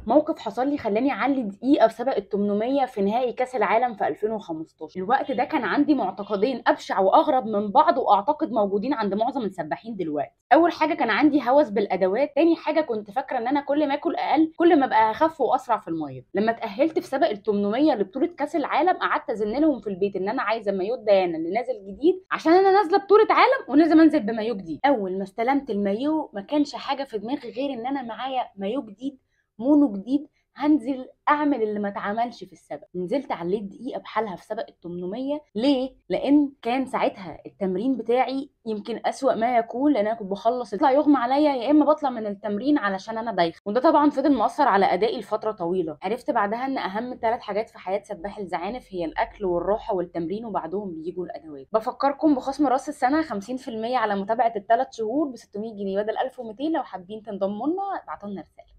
موقف حصل لي خلاني اعلي دقيقه في سبق ال 800 في نهائي كاس العالم في 2015 الوقت ده كان عندي معتقدين ابشع واغرب من بعض واعتقد موجودين عند معظم السباحين دلوقتي اول حاجه كان عندي هوس بالادوات تاني حاجه كنت فاكره ان انا كل ما اكل اقل كل ما ابقى اخف واسرع في الميه لما اتاهلت في سبق ال 800 لبطوله كاس العالم قعدت ازن لهم في البيت ان انا عايزه مايو ديانا اللي نازل جديد عشان انا نازله بطوله عالم ولازم انزل بمايو جديد اول ما استلمت المايو ما كانش حاجه في دماغي غير ان انا معايا مايو جديد مونو جديد هنزل اعمل اللي ما اتعملش في السبق نزلت عليت دقيقه بحالها في سبق ال 800 ليه لان كان ساعتها التمرين بتاعي يمكن اسوا ما يكون لان انا كنت بخلص يطلع يغمى عليا يا اما بطلع من التمرين علشان انا دايخه وده طبعا فضل مؤثر على ادائي لفتره طويله عرفت بعدها ان اهم ثلاث حاجات في حياه سباح الزعانف هي الاكل والراحه والتمرين وبعدهم بيجوا الادوات بفكركم بخصم راس السنه 50% على متابعه الثلاث شهور ب 600 جنيه بدل 1200 لو حابين تنضموا لنا ابعتوا لنا رساله